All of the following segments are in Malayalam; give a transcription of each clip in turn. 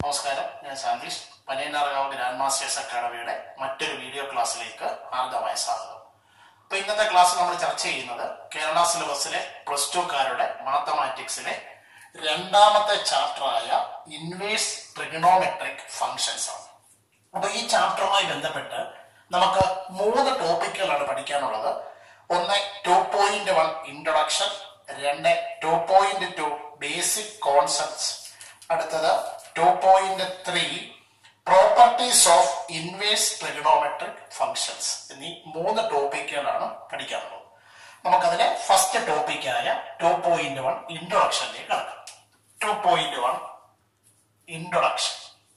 നമസ്കാരം ഞാൻ സാന്തീഷ് പനയനാർകാവ് ഗ്രാൻഡ് മാസ്റ്റേഴ്സ് അക്കാഡമിയുടെ മറ്റൊരു വീഡിയോ ക്ലാസ്സിലേക്ക് ഹാർദമായ സ്വാഗതം അപ്പൊ ഇന്നത്തെ ക്ലാസ് നമ്മൾ ചർച്ച ചെയ്യുന്നത് കേരള സിലബസിലെ പ്ലസ് ടുക്കാരുടെ മാത്തമാറ്റിക്സിലെ രണ്ടാമത്തെ ചാപ്റ്ററായ ഇൻവേഴ്സ് ട്രിഗണോമെട്രിക് ഫങ്ഷൻസ് ആണ് അപ്പൊ ഈ ചാപ്റ്ററുമായി ബന്ധപ്പെട്ട് നമുക്ക് മൂന്ന് ടോപ്പിക്കുകളാണ് പഠിക്കാനുള്ളത് ഒന്ന് ടു പോയിന്റ് വൺ ഇൻട്രൊഡക്ഷൻ രണ്ട് two point two basic concepts അടുത്തത് two point three properties of inverse trigonometric functions എന്നീ മൂന്ന് ടോപ്പിക്കുകളാണ് പഠിക്കാനുള്ളത് നമുക്കതിലെ ഫസ്റ്റ് ടോപ്പിക്കായ ടു പോയിന്റ് വൺ ഇൻട്രൊഡക്ഷനിലേക്ക് കടക്കാം ടു പോയിന്റ് വൺ ഇൻട്രൊഡക്ഷൻ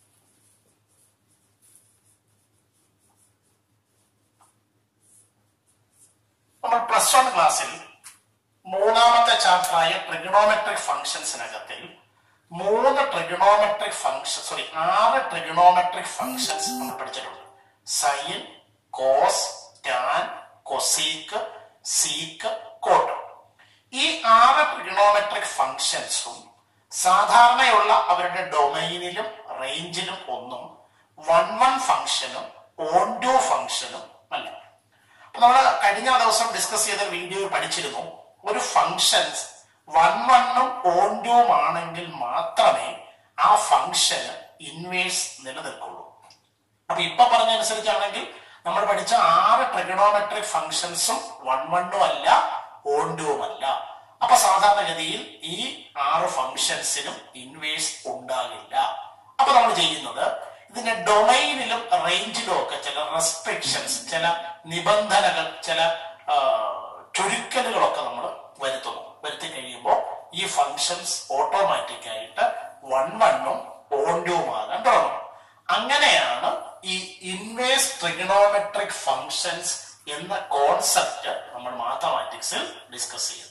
നമ്മൾ പ്ലസ് വൺ ക്ലാസ്സിൽ മൂന്നാമത്തെ ചാപ്റ്ററായ ട്രിഗണോമെട്രിക് ഫംഗ്ഷൻസിനകത്തിൽ മൂന്ന് ട്രിഗണോമെട്രിക് ഫംഗ്ഷൻ സോറി ആറ് ട്രിഗണോമെട്രിക് ഫംഗ്ഷൻസ് നമ്മൾ പഠിച്ചിട്ടുണ്ട് sine cos tan cosec sec cot ഈ ആറ് ട്രിഗണോമെട്രിക് ഫംഗ്ഷൻസും സാധാരണയുള്ള അവരുടെ ഡൊമൈനിലും റേഞ്ചിലും ഒന്നും വൺ വൺ ഫംഗ്ഷനും ഓൺ ടു ഫംഗ്ഷനും അല്ല അപ്പൊ നമ്മൾ കഴിഞ്ഞ ദിവസം ഡിസ്കസ് ചെയ്ത വീഡിയോ പഠിച്ചിരുന്നു ഒരു ഫംഗ്ഷൻസ് വൺ വണ്ണും ഓൺ ടുവും ആണെങ്കിൽ മാത്രമേ ആ ഫംഗ്ഷന് ഇൻവേഴ്സ് നിലനിൽക്കുള്ളൂ അപ്പൊ ഇപ്പൊ പറഞ്ഞതനുസരിച്ചാണെങ്കിൽ നമ്മൾ പഠിച്ച ആറ് ട്രിഗണോമെട്രിക് ഫംഗ്ഷൻസും വൺ വണ്ണും അല്ല ഓൺ ടുവും അല്ല അപ്പൊ സാധാരണഗതിയിൽ ഈ ആറ് ഫംഗ്ഷൻസിനും ഇൻവേഴ്സ് ഉണ്ടാകില്ല അപ്പൊ നമ്മൾ ചെയ്യുന്നത് ഇതിന്റെ ഡൊമൈനിലും റേഞ്ചിലും ഒക്കെ ചില റെസ്ട്രിക്ഷൻസ് ചില നിബന്ധനകൾ ചില ആ, ചുരുക്കലുകളൊക്കെ നമ്മൾ വരുത്തുന്നു വരുത്തി കഴിയുമ്പോൾ ഈ ഫങ്ഷൻസ് ഓട്ടോമാറ്റിക് ആയിട്ട് വൺ വണ്ണും ഓണ്ടുമാകാൻ തുടങ്ങും അങ്ങനെയാണ് ഈ ഇൻവേഴ്സ് ട്രിഗണോമെട്രിക് ഫങ്ഷൻസ് എന്ന കോൺസെപ്റ്റ് നമ്മൾ മാത്തമാറ്റിക്സിൽ ഡിസ്കസ് ചെയ്യുന്നത്